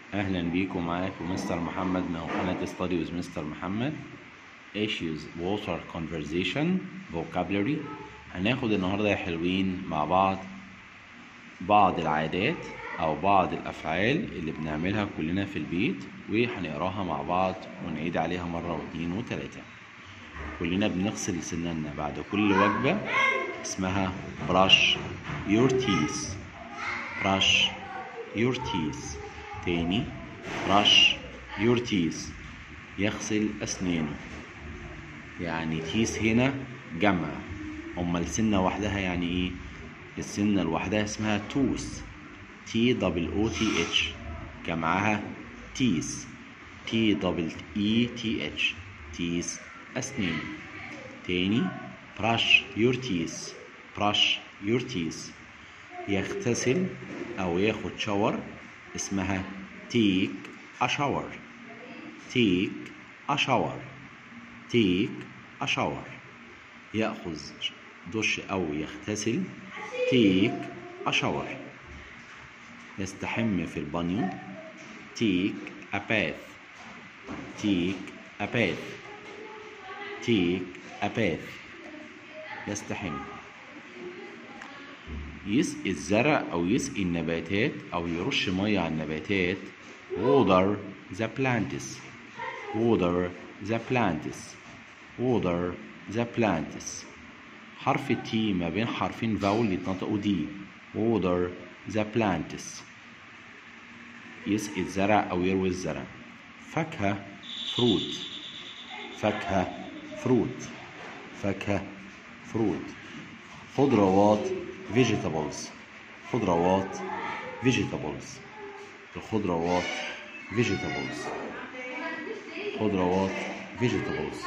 أهلا بيكم معاكم مستر محمد من قناة Study with مستر محمد Issues Water Conversation Vocabulary هناخد النهاردة يا حلوين مع بعض بعض العادات أو بعض الأفعال اللي بنعملها كلنا في البيت وهنقراها مع بعض ونعيد عليها مرة واثنين وتلاتة كلنا بنغسل سنانا بعد كل وجبة اسمها brush your teeth brush your teeth تاني brush your teeth يغسل أسنانه يعني تيس هنا جمع أما السنة وحدها يعني إيه؟ السنة لوحدها اسمها توث تي دبل او تي اتش جمعها تيس تي دبل اي تي اتش تيس أسنان تاني brush your teeth brush your teeth يغتسل أو ياخد شاور اسمها take a shower take a shower take a shower يأخذ دش أو يغتسل take a shower يستحم في البانيو take a bath take a bath take a bath يستحم يسقي الزرع أو يسقي النباتات أو يرش مية على النباتات water the plants water the plants water the plants حرف التي ما بين حرفين فاول يتنطقوا دي water the plants يسقي الزرع أو يروي الزرع فاكهة fruit فاكهة fruit فاكهة fruit خضروات vegetables خضروات vegetables الخضروات vegetables خضروات vegetables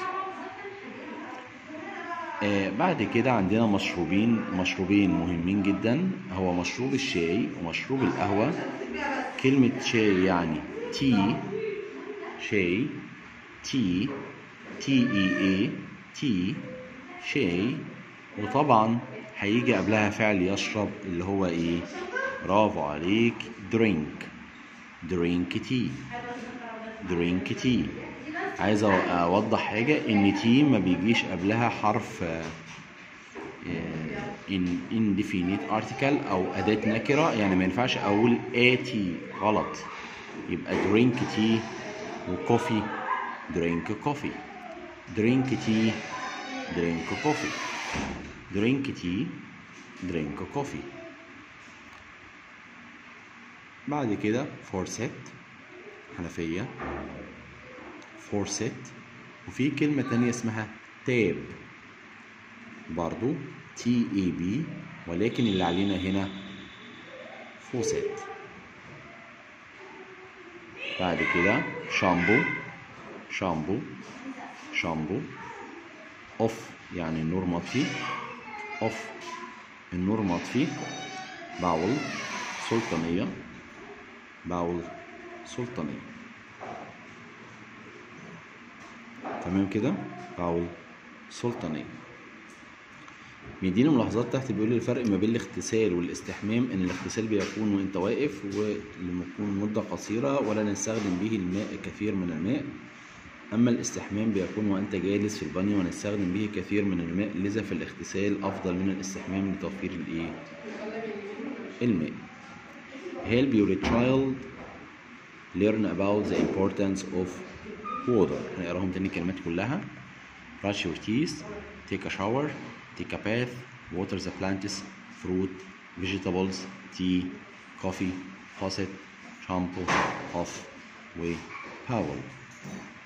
آه بعد كده عندنا مشروبين مشروبين مهمين جدا هو مشروب الشاي ومشروب القهوة كلمة شاي يعني تي شاي تي تي اي اي تي شاي وطبعا هيجي قبلها فعل يشرب اللي هو ايه برافو عليك drink drink tea drink tea عايز اوضح حاجة ان تي ما بيجيش قبلها حرف ان indefinite article او اداة نكرة يعني ما ينفعش اقول اتي غلط يبقى drink tea وكوفي drink coffee drink tea drink coffee drink tea drink coffee بعد كده فورسيت حنفية فورسيت وفي كلمة تانية اسمها تاب برضو تي اي بي ولكن اللي علينا هنا فوسيت بعد كده شامبو شامبو شامبو اوف يعني النور مطفي اوف النور مطفي باول سلطانية باول سلطانية تمام كده باول سلطانية مديني ملاحظات تحت بيقول لي الفرق ما بين الاغتسال والاستحمام ان الاغتسال بيكون وانت واقف ولما يكون مدة قصيرة ولا نستخدم به الماء كثير من الماء أما الاستحمام بيكون وأنت جالس في البانيو ونستخدم به كثير من الماء لذا فالاغتسال أفضل من الاستحمام لتوفير الإيه؟ الماء. Help your child learn about the importance of water. هنقراهم تاني الكلمات كلها. Brush your teeth, take a shower, take a bath, water the plants, fruit, vegetables, tea, coffee, faucet, shampoo, off, way, power.